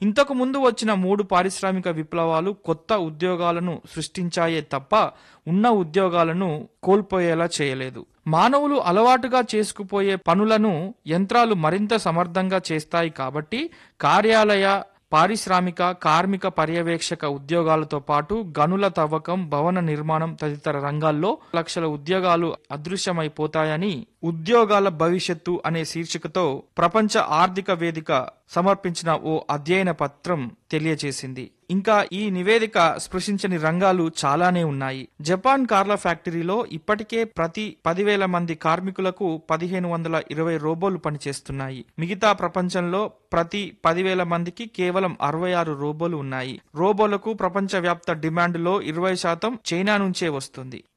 ఇంతకు ముందు వచ్చిన మూడు పారిశ్రామిక విప్లవాలు కొత్త ఉద్యోగాలను సృష్టించాయే తప్ప ఉన్న ఉద్యోగాలను కోల్పోయేలా చేయలేదు మానవులు అలవాటుగా చేసుకుపోయే పనులను యంత్రాలు మరింత సమర్థంగా చేస్తాయి కాబట్టి కార్యాలయ పారిశ్రామిక కార్మిక పర్యవేక్షక ఉద్యోగాలతో పాటు గనుల తవ్వకం భవన నిర్మాణం తదితర రంగాల్లో లక్షల ఉద్యోగాలు అదృశ్యమైపోతాయని ఉద్యోగాల భవిష్యత్తు అనే శీర్షికతో ప్రపంచ ఆర్థిక వేదిక సమర్పించిన ఓ అధ్యయన పత్రం తెలియజేసింది ఇంకా ఈ నివేదిక స్పృశించని రంగాలు చాలానే ఉన్నాయి జపాన్ కార్ల ఫ్యాక్టరీలో ఇప్పటికే ప్రతి పదివేల మంది కార్మికులకు పదిహేను వందల ఇరవై రోబోలు పనిచేస్తున్నాయి మిగతా ప్రపంచంలో ప్రతి పదివేల మందికి కేవలం అరవై ఆరు రోబోలు ఉన్నాయి రోబోలకు ప్రపంచవ్యాప్త డిమాండ్లో ఇరవై శాతం చైనా నుంచే వస్తుంది